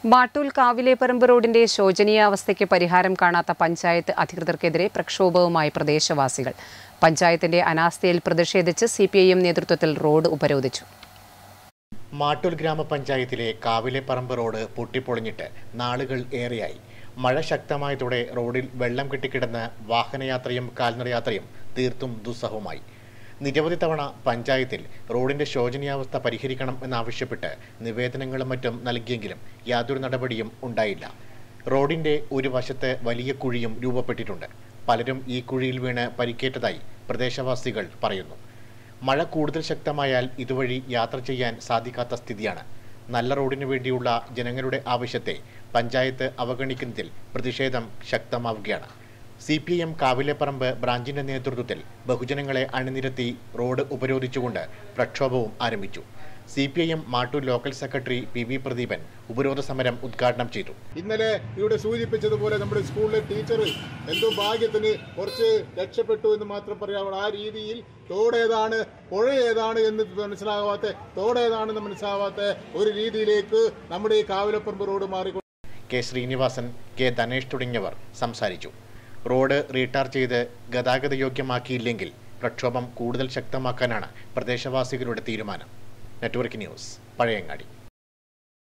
മാട്ടൂൽ കാവിലേപ്പറമ്പ് റോഡിന്റെ ശോചനീയാവസ്ഥയ്ക്ക് പരിഹാരം കാണാത്ത പഞ്ചായത്ത് അധികൃതർക്കെതിരെ പ്രക്ഷോഭവുമായി പ്രദേശവാസികൾ പഞ്ചായത്തിന്റെ അനാസ്ഥയിൽ പ്രതിഷേധിച്ച് സി നേതൃത്വത്തിൽ റോഡ് ഉപരോധിച്ചു മാട്ടൂൽ ഗ്രാമപഞ്ചായത്തിലെ കാവിലെപ്പറമ്പ് റോഡ് പൊട്ടിപ്പൊളിഞ്ഞിട്ട് നാളുകൾ ഏറെയായി മഴ ശക്തമായതോടെ റോഡിൽ വെള്ളം കെട്ടിക്കിടന്ന് വാഹനയാത്രയും കാൽനടയാത്രയും തീർത്തും ദുസ്സഹമായി നിരവധി തവണ പഞ്ചായത്തിൽ റോഡിന്റെ ശോചനീയാവസ്ഥ പരിഹരിക്കണം എന്നാവശ്യപ്പെട്ട് നിവേദനങ്ങളും മറ്റും നൽകിയെങ്കിലും യാതൊരു നടപടിയും ഉണ്ടായില്ല റോഡിന്റെ ഒരു വശത്ത് വലിയ കുഴിയും രൂപപ്പെട്ടിട്ടുണ്ട് പലരും ഈ കുഴിയിൽ വീണ് പരിക്കേറ്റതായി പ്രദേശവാസികൾ പറയുന്നു മഴ കൂടുതൽ ശക്തമായാൽ ഇതുവഴി യാത്ര ചെയ്യാൻ സാധിക്കാത്ത സ്ഥിതിയാണ് നല്ല റോഡിനു വേണ്ടിയുള്ള ജനങ്ങളുടെ ആവശ്യത്തെ പഞ്ചായത്ത് അവഗണിക്കുന്നതിൽ പ്രതിഷേധം ശക്തമാവുകയാണ് സി പി എം കാവിലെപ്പറമ്പ് ബ്രാഞ്ചിന്റെ നേതൃത്വത്തിൽ ബഹുജനങ്ങളെ അണിനിരത്തി റോഡ് ഉപരോധിച്ചുകൊണ്ട് പ്രക്ഷോഭവും ആരംഭിച്ചു C P I M Mattoor local secretary P V Pradeepan ഉപരോധ സമരം ഉദ്ഘാടനം ചെയ്തു ഇന്നലെ ഇവിടെ സൂചിപ്പിച്ചതുപോലെ നമ്മുടെ സ്കൂളിലെ ടീച്ചർ എന്തോ ഭാഗ്യത്തിന് കുറച്ച് രക്ഷപ്പെട്ടു എന്ന് മാത്രം പറയാവുള്ളൂ ആ രീതിയിൽ തോടേതാണ് പുഴ ഏതാണ് എന്ന് മനസ്സിലാവാത്ത തോടേതാണെന്ന് മനസ്സിലാവാത്ത ഒരു രീതിയിലേക്ക് നമ്മുടെ ഈ കാവിലപ്പറമ്പ് റോഡ് മാറി കെ ശ്രീനിവാസൻ കെ ധനേഷ് തുടങ്ങിയവർ സംസാരിച്ചു റോഡ് റീടാർ ചെയ്ത് ഗതാഗത യോഗ്യമാക്കിയില്ലെങ്കിൽ പ്രക്ഷോഭം കൂടുതൽ ശക്തമാക്കാനാണ് പ്രദേശവാസികളുടെ തീരുമാനം നെറ്റ്വർക്ക് ന്യൂസ് പഴയങ്ങാടി